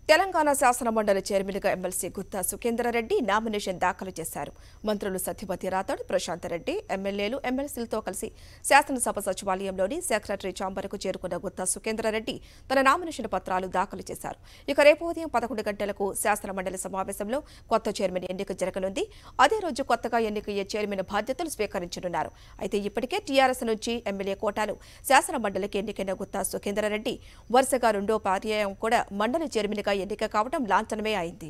తెలంగాణ శాసన మండలి చైర్మన్గా ఎమ్మెల్సీ గుత్తా సుఖేంద్రరెడ్డి నామినేషన్ దాఖలు చేశారు మంత్రులు సత్యవతి రాథోడ్ ప్రశాంత్ రెడ్డి ఎమ్మెల్యేలు ఎమ్మెల్సీలతో కలిసి శాసనసభ సచివాలయంలోని సెక్రటరీ చాంబర్కు చేరుకున్న గుత్తా సుఖేంద్రరెడ్డి తన నామినేషన్ పత్రాలు దాఖలు చేశారు ఇక రేపు ఉదయం పదకొండు గంటలకు శాసన మండలి సమావేశంలో కొత్త చైర్మన్ ఎన్నిక జరగనుంది అదే రోజు కొత్తగా ఎన్నికయ్యే చైర్మన్ బాధ్యతలు స్వీకరించనున్నారు అయితే ఇప్పటికే టీఆర్ఎస్ నుంచి ఎమ్మెల్యే కోటాలు శాసన మండలికి ఎన్నికైన గుత్తా సుఖేంద్రరెడ్డి వరుసగా రెండో పర్యాయం కూడా మండలి చైర్మన్గా ఎన్నిక కావడం లాంఛనమే అయింది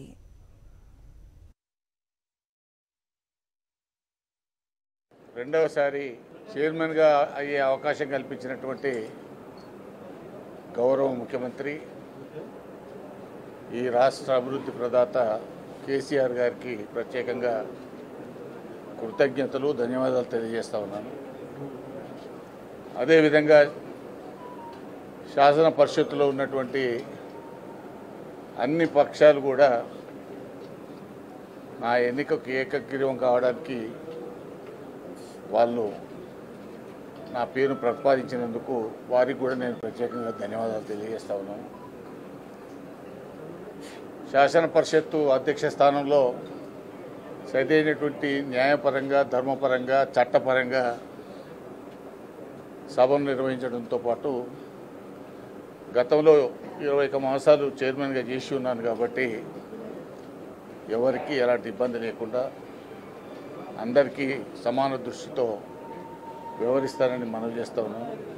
రెండవసారి చైర్మన్గా అయ్యే అవకాశం కల్పించినటువంటి గౌరవ ముఖ్యమంత్రి ఈ రాష్ట్ర అభివృద్ధి ప్రదాత కేసీఆర్ గారికి ప్రత్యేకంగా కృతజ్ఞతలు ధన్యవాదాలు తెలియజేస్తా ఉన్నాను అదేవిధంగా శాసన పరిషత్తులో ఉన్నటువంటి అన్ని పక్షాలు కూడా నా ఎన్నికకు ఏకగ్రీవం కావడానికి వాళ్ళు నా పేరు ప్రతిపాదించినందుకు వారికి కూడా నేను ప్రత్యేకంగా ధన్యవాదాలు తెలియజేస్తా ఉన్నాను శాసన పరిషత్తు అధ్యక్ష స్థానంలో సరైనటువంటి న్యాయపరంగా ధర్మపరంగా చట్టపరంగా సభను నిర్వహించడంతో పాటు గతంలో ఇరవై ఒక మాసాలు చైర్మన్గా చేసి ఉన్నాను కాబట్టి ఎవరికి ఎలాంటి ఇబ్బంది లేకుండా అందరికీ సమాన దృష్టితో వ్యవహరిస్తానని మనవి చేస్తా ఉన్నాను